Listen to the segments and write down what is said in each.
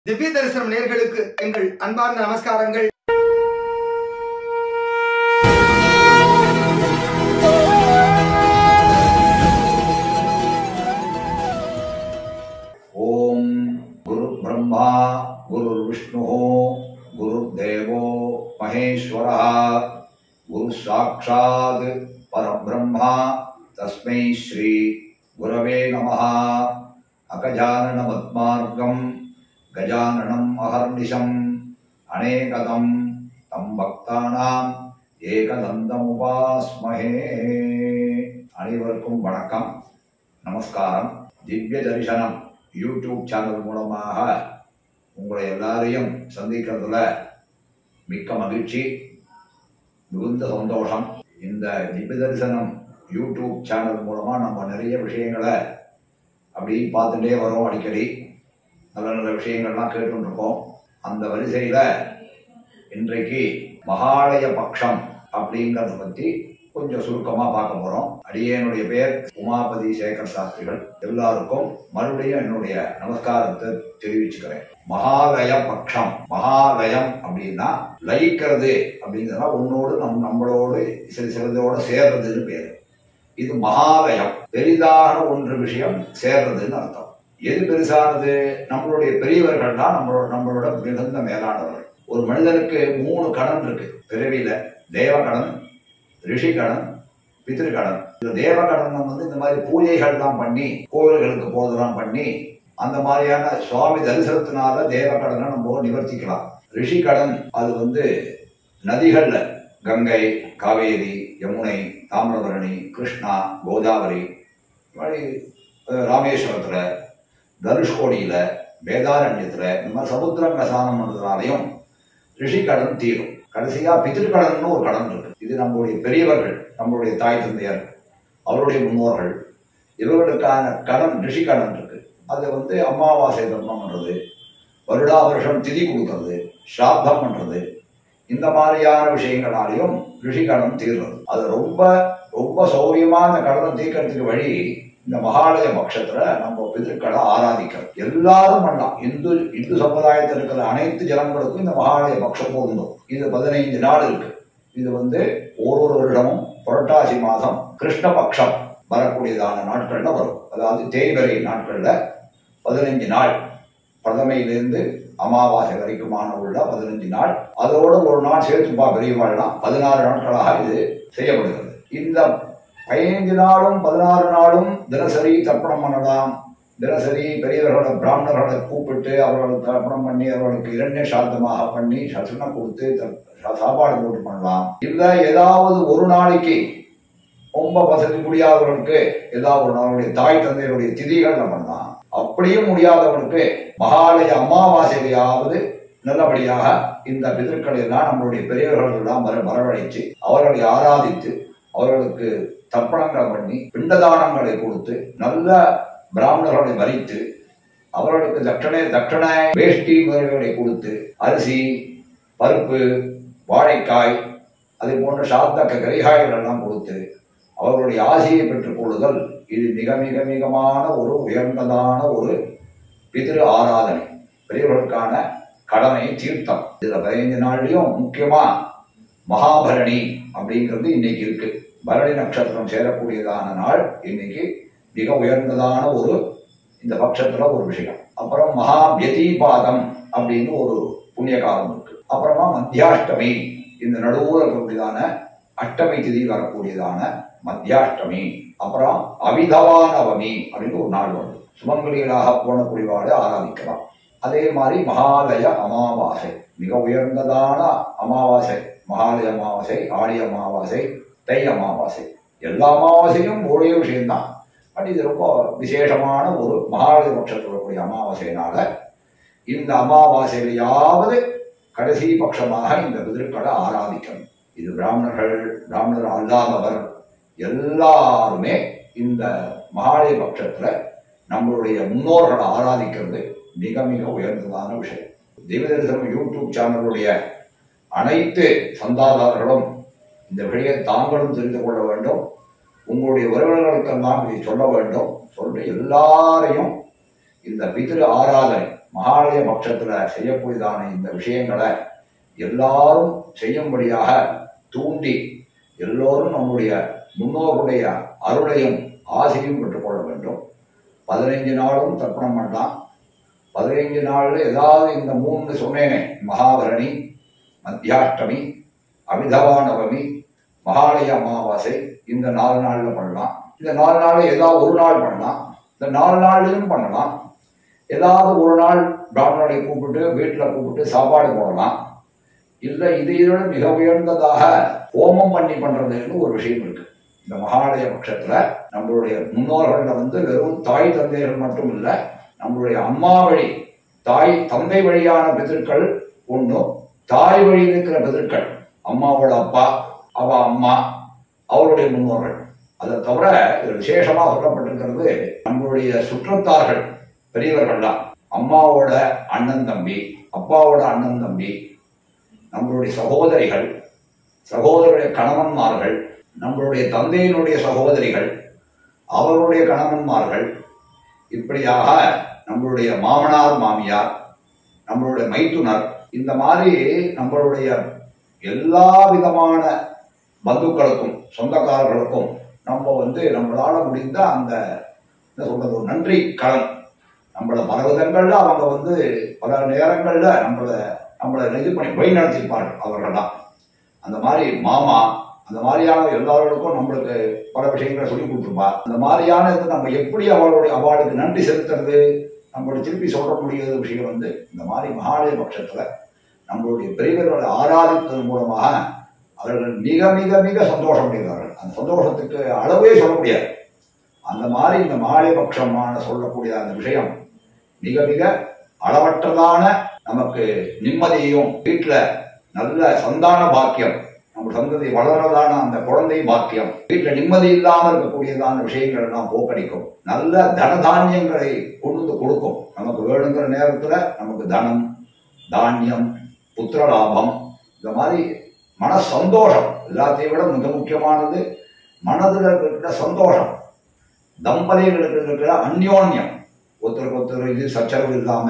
திவ்ய தரிசனம் நேர்களுக்கு எங்கள் அன்பார்ந்த நமஸ்காரங்கள் ஓம் குரு பிரம்மா குரு விஷ்ணு குரு தேவோ மகேஸ்வர குரு சாட்சாத் பரபிரம்மா தஸ்மை ஸ்ரீ குரவே நம அகஜானன பத்மார்க்கம் கஜானனம் அகர்நிஷம் அநேகதம் தம் பக்தானாம் ஏகதந்தமுபாஸ்மஹே அனைவருக்கும் வணக்கம் நமஸ்காரம் திவ்ய தரிசனம் யூடியூப் சேனல் மூலமாக உங்களை எல்லாரையும் சந்திக்கிறதுல மிக்க மகிழ்ச்சி மிகுந்த சந்தோஷம் இந்த திவ்ய தரிசனம் யூடியூப் சேனல் மூலமாக நம்ம நிறைய விஷயங்களை அப்படி பார்த்துட்டே வரோம் அடிக்கடி நல்ல நல்ல விஷயங்கள்லாம் கேட்டுருக்கோம் அந்த வரிசையில் இன்றைக்கு மகாலய பக்ஷம் அப்படிங்கிறத பற்றி கொஞ்சம் சுருக்கமாக பார்க்க போகிறோம் அடியேனுடைய பேர் உமாபதி சேகர் சாஸ்திரிகள் எல்லாருக்கும் மறுபடியும் என்னுடைய நமஸ்காரத்தை தெரிவிச்சுக்கிறேன் மகாலய பக்ஷம் மகாலயம் அப்படின்னா லயிக்கிறது அப்படிங்கிறதா உன்னோடு நம் நம்மளோடு சில சிலதோட சேர்றதுன்னு பேர் இது மகாலயம் பெரிதான ஒன்று விஷயம் சேர்றதுன்னு அர்த்தம் எது பெருசானது நம்மளுடைய பெரியவர்கள் தான் நம்மளோட நம்மளோட மிகுந்த மேலானவர்கள் ஒரு மனிதனுக்கு மூணு கடன் இருக்கு பிறவியில தேவ கடன் ரிஷி கடன் பித்ரு கடன் இந்த தேவ கடன் வந்து இந்த மாதிரி பூஜைகள் தான் பண்ணி கோவில்களுக்கு போதெல்லாம் பண்ணி அந்த மாதிரியான சுவாமி தரிசனத்தினால தேவ கடனை நம்ம நிவர்த்திக்கலாம் ரிஷி கடன் அது வந்து நதிகள்ல கங்கை காவேரி யமுனை தாமிரபரணி கிருஷ்ணா கோதாவரி இந்த மாதிரி அஹ், ராமேஸ்வரத்துல தனுஷ்கோடியில வேதாரண்யத்துல இந்த மாதிரி சமுத்திரங்க ஸ்நானம் பண்றதுனாலையும் ரிஷி கடன் தீரும் கடைசியா பிதிருக்கடன் ஒரு கடன் இருக்கு இது நம்மளுடைய பெரியவர்கள் நம்மளுடைய தாய் தந்தையர் அவருடைய முன்னோர்கள் இவர்களுக்கான கடன் ரிஷி கடன் இருக்கு அது வந்து அமாவாசை தர்மம் பண்றது வருடா வருஷம் திதி கொடுக்கறது ஸ்ராத்தம் பண்றது இந்த மாதிரியான விஷயங்களாலையும் ரிஷி கடன் தீர்றது அது ரொம்ப ரொம்ப சௌரியமா அந்த கடனை தீர்க்கறதுக்கு வழி இந்த மகாலய பட்சத்துல நம்ம பிதற்களை ஆராதிக்கிறோம் எல்லாரும் பண்ணலாம் இந்து இந்து சமுதாயத்தில் இருக்கிற அனைத்து ஜனங்களுக்கும் இந்த மகாலய பட்சம் பொருந்தும் இது பதினைந்து நாள் இருக்கு இது வந்து ஒரு ஒரு வருடமும் புரட்டாசி மாதம் கிருஷ்ணபக்ஷம் வரக்கூடியதான நாட்கள்ல வரும் அதாவது தேய்வரை நாட்கள்ல பதினைஞ்சு நாள் பிரதமையிலிருந்து அமாவாசை வரைக்குமான உள்ள பதினஞ்சு நாள் அதோட ஒரு நாள் சேர்த்துப்பா பெரியவாள்லாம் பதினாறு நாட்களாக இது செய்யப்படுகிறது இந்த பதினைந்து நாளும் பதினாறு நாளும் தினசரி தர்ப்பணம் பண்ணலாம் தினசரி பெரியவர்களை பிராமணர்களை கூப்பிட்டு அவர்களுக்கு தர்ப்பணம் பண்ணி அவர்களுக்கு இரண்டே சாந்தமாக பண்ணி சசனம் கொடுத்து த- சா- சாப்பாடு போட்டு பண்ணலாம் இல்ல ஏதாவது ஒரு நாளைக்கு ரொம்ப வசதி முடியாதவர்களுக்கு ஏதாவது ஒரு நாளுடைய தாய் தந்தையருடைய திதிகள்ல பண்ணலாம் அப்படியும் முடியாதவனுக்கு மகாலய அமாவாசையிலாவது நல்லபடியாக இந்த பிதற்களை எல்லாம் நம்மளுடைய பெரியவர்கள் எல்லாம் வர வரவழைச்சு அவர்களை ஆராதித்து அவர்களுக்கு தர்ப்பணங்களை பண்ணி பிண்டதானங்களை கொடுத்து நல்ல பிராமணர்களை மறித்து அவர்களுக்கு தட்சணை தட்சணை வேஷ்டி முதல்களை கொடுத்து அரிசி பருப்பு வாழைக்காய் அது போன்ற சாத்த கரிகாய்கள் எல்லாம் கொடுத்து அவர்களுடைய ஆசையை பெற்றுக் கொள்ளுதல் இது மிக மிக மிகமான ஒரு உயர்ந்ததான ஒரு பிதிரு ஆராதனை பெரியவர்களுக்கான கடமை தீர்த்தம் இதுல பதினைந்து நாள்லயும் முக்கியமா மகாபரணி அப்படிங்கிறது இன்னைக்கு இருக்கு பரணி நட்சத்திரம் சேரக்கூடியதான நாள் இன்னைக்கு மிக உயர்ந்ததான ஒரு இந்த பட்சத்துல ஒரு விஷயம் அப்புறம் மகா வியதீபாதம் அப்படின்னு ஒரு புண்ணிய காலம் இருக்கு அப்புறமா மத்தியாஷ்டமி இந்த நடுவுல இருக்கக்கூடியதான அஷ்டமி திதி வரக்கூடியதான மத்தியாஷ்டமி அப்புறம் அவிதவா நவமி அப்படின்னு ஒரு நாள் வருது சுமங்கலிகளாக போன குடிவாடு ஆராதிக்கலாம் அதே மாதிரி மகாலய அமாவாசை மிக உயர்ந்ததான அமாவாசை மகாலய அமாவாசை ஆடி அமாவாசை தை அமாவாசை எல்லா அமாவாசையும் ஒரே விஷயம்தான் பட் இது ரொம்ப விசேஷமான ஒரு மகாலய பட்சத்தில் வரக்கூடிய அமாவாசையினால இந்த அமாவாசையிலையாவது கடைசி பட்சமாக இந்த பிதிருக்களை ஆராதிக்கணும் இது பிராமணர்கள் பிராமணர் அல்லாதவர் எல்லாருமே இந்த மகாலய பட்சத்துல நம்மளுடைய முன்னோர்களை ஆராதிக்கிறது மிக மிக உயர்ந்ததான விஷயம் தெய்வ தரிசனம் யூடியூப் சேனலுடைய அனைத்து சந்தாதாரர்களும் இந்த வழியை தாங்களும் தெரிந்து கொள்ள வேண்டும் உங்களுடைய உறவினர்களுக்கெல்லாம் இதை சொல்ல வேண்டும் சொல்லி எல்லாரையும் இந்த பிதிரு ஆராதனை மகாலய பட்சத்துல செய்யக்கூடியதான இந்த விஷயங்களை எல்லாரும் செய்யும்படியாக தூண்டி எல்லோரும் நம்முடைய முன்னோர்களுடைய அருளையும் ஆசையும் பெற்றுக்கொள்ள வேண்டும் பதினைஞ்சு நாளும் தர்ப்பணம் பண்ணலாம் பதினைஞ்சு நாள்ல ஏதாவது இந்த மூணு சொன்னேனே மகாபரணி மத்தியாஷ்டமி அமிதவா நவமி மகாலய அமாவாசை இந்த நாலு நாள்ல பண்ணலாம் இந்த நாலு நாள்ல ஏதாவது ஒரு நாள் பண்ணலாம் இந்த நாலு நாள்லையும் பண்ணலாம் ஏதாவது ஒரு நாள் பிராமணரை கூப்பிட்டு வீட்டில் கூப்பிட்டு சாப்பாடு போடலாம் இல்லை இதை விட மிக உயர்ந்ததாக ஹோமம் பண்ணி பண்றதுன்னு ஒரு விஷயம் இருக்கு இந்த மகாலய பட்சத்துல நம்மளுடைய முன்னோர்கள்ல வந்து வெறும் தாய் தந்தையர்கள் மட்டும் இல்லை நம்மளுடைய அம்மா வழி தாய் தந்தை வழியான பிதற்கள் ஒன்றும் தாய் வழி இருக்கிற பிதற்கள் அம்மாவோட அப்பா அவ அம்மா அவருடைய முன்னோர்கள் அதை தவிர இது விசேஷமா சொல்லப்பட்டிருக்கிறது நம்மளுடைய சுற்றத்தார்கள் பெரியவர்கள் தான் அம்மாவோட அண்ணன் தம்பி அப்பாவோட அண்ணன் தம்பி நம்மளுடைய சகோதரிகள் சகோதரருடைய கணவன்மார்கள் நம்மளுடைய தந்தையினுடைய சகோதரிகள் அவருடைய கணவன்மார்கள் இப்படியாக நம்மளுடைய மாமனார் மாமியார் நம்மளுடைய மைத்துனர் இந்த மாதிரி நம்மளுடைய எல்லா விதமான பந்துக்களுக்கும் சொந்தக்காரர்களுக்கும் நம்ம வந்து நம்மளால முடிந்த அந்த என்ன சொல்றது ஒரு நன்றி கடன் நம்மள பல விதங்கள்ல அவங்க வந்து பல நேரங்கள்ல நம்மள நம்மளை இது பண்ணி வழி நடத்திப்பார்கள் அவர்கள் தான் அந்த மாதிரி மாமா அந்த மாதிரியான எல்லாருக்கும் நம்மளுக்கு பல விஷயங்களை சொல்லி கொடுத்துருப்பா அந்த மாதிரியான இது நம்ம எப்படி அவளுடைய அவளுக்கு நன்றி செலுத்துறது நம்மளுடைய திருப்பி சொல்ற முடியாத விஷயம் வந்து இந்த மாதிரி மகாலய பட்சத்துல நம்மளுடைய பெரியவர்களை ஆராதித்ததன் மூலமாக அவர்கள் மிக மிக மிக சந்தோஷம் அடைகிறார்கள் அந்த சந்தோஷத்துக்கு அளவே சொல்ல முடியாது அந்த மாதிரி இந்த மாலைபட்சமான சொல்லக்கூடிய அந்த விஷயம் மிக மிக அளவற்றதான நமக்கு நிம்மதியையும் வீட்டுல நல்ல சந்தான பாக்கியம் நம்ம சந்ததி வளர்றதான அந்த குழந்தை பாக்கியம் வீட்டுல நிம்மதி இல்லாமல் இருக்கக்கூடியதான விஷயங்கள் எல்லாம் போக்கடிக்கும் நல்ல தனதானியங்களை கொண்டு வந்து கொடுக்கும் நமக்கு வேணுங்கிற நேரத்துல நமக்கு தனம் தானியம் புத்திர லாபம் இந்த மாதிரி மன சந்தோஷம் எல்லாத்தையும் விட மிக முக்கியமானது மனதில் இருக்கிற சந்தோஷம் தம்பதிகளுக்கு இருக்கிற அந்யோன்யம் ஒருத்தருக்கு ஒருத்தர் இது சச்சரவு இல்லாம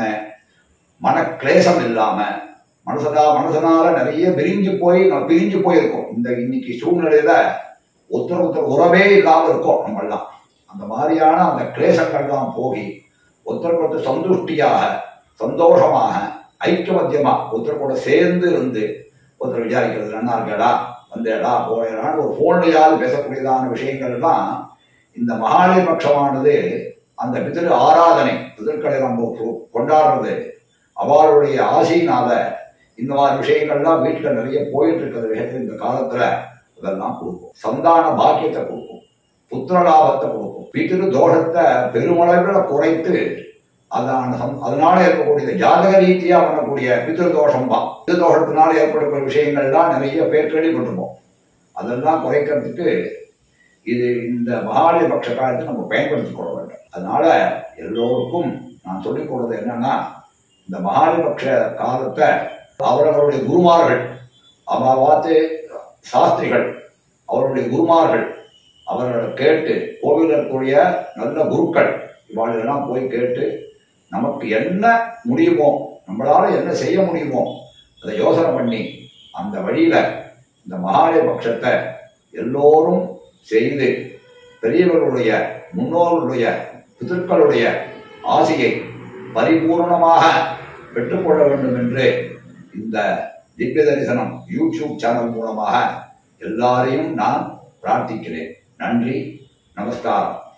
மன கிளேசம் இல்லாம மனசதா மனசனால நிறைய பிரிஞ்சு போய் நம்ம பிரிஞ்சு போயிருக்கோம் இந்த இன்னைக்கு சூழ்நிலையில ஒருத்தர் ஒருத்தர் உறவே இல்லாம இருக்கோம் நம்ம எல்லாம் அந்த மாதிரியான அந்த கிளேசங்கள்லாம் போகி ஒருத்தருக்கு ஒருத்தர் சந்துஷ்டியாக சந்தோஷமாக ஐக்கியமத்தியமா ஒருத்தர் கூட சேர்ந்து இருந்து ஒருத்தர் விசாரிக்கிறது நல்லா இருக்கடா வந்தேடா போயடான்னு ஒரு போன்லையாவது பேசக்கூடியதான விஷயங்கள் எல்லாம் இந்த மகாலய பட்சமானது அந்த பிதிரு ஆராதனை பிதற்களை நம்ம கொ- கொண்டாடுறது அவளுடைய ஆசையினால இந்த மாதிரி விஷயங்கள்லாம் வீட்டில் நிறைய போயிட்டு இருக்கிற விஷயத்துல இந்த காலத்துல இதெல்லாம் கொடுக்கும் சந்தான பாக்கியத்தை கொடுக்கும் புத்திர லாபத்தை கொடுக்கும் பிதிரு தோஷத்தை பெருமளவில் குறைத்து அதான சம்- அதனால ஏற்படக்கூடிய ஜாதக ரீதியா பண்ணக்கூடிய பிதிரு தோஷம் தான் பிதிரு தோஷத்தினால ஏற்படக்கூடிய விஷயங்கள்லாம் நிறைய பேர் கேள்விப்பட்டிருப்போம் அதெல்லாம் குறைக்கிறதுக்கு இது இந்த மகாலய பட்ச காலத்தை நம்ம பயன்படுத்திக் கொள்ள வேண்டும் அதனால எல்லோருக்கும் நான் சொல்லிக் கொடுறது என்னன்னா இந்த மகாலய பட்ச காலத்தை அவரவருடைய குருமார்கள் அவாவாத்து சாஸ்திரிகள் அவருடைய குருமார்கள் அவர்களை கேட்டு கோவிலில் இருக்கக்கூடிய நல்ல குருக்கள் இவாளெல்லாம் போய் கேட்டு நமக்கு என்ன முடியுமோ நம்மளால என்ன செய்ய முடியுமோ அதை யோசனை பண்ணி அந்த வழியில இந்த மகாலய பட்சத்தை எல்லோரும் செய்து பெரியவர்களுடைய முன்னோர்களுடைய பிதற்களுடைய ஆசையை பரிபூர்ணமாக பெற்றுக்கொள்ள வேண்டும் என்று இந்த திவ்ய தரிசனம் யூடியூப் சேனல் மூலமாக எல்லாரையும் நான் பிரார்த்திக்கிறேன் நன்றி நமஸ்காரம்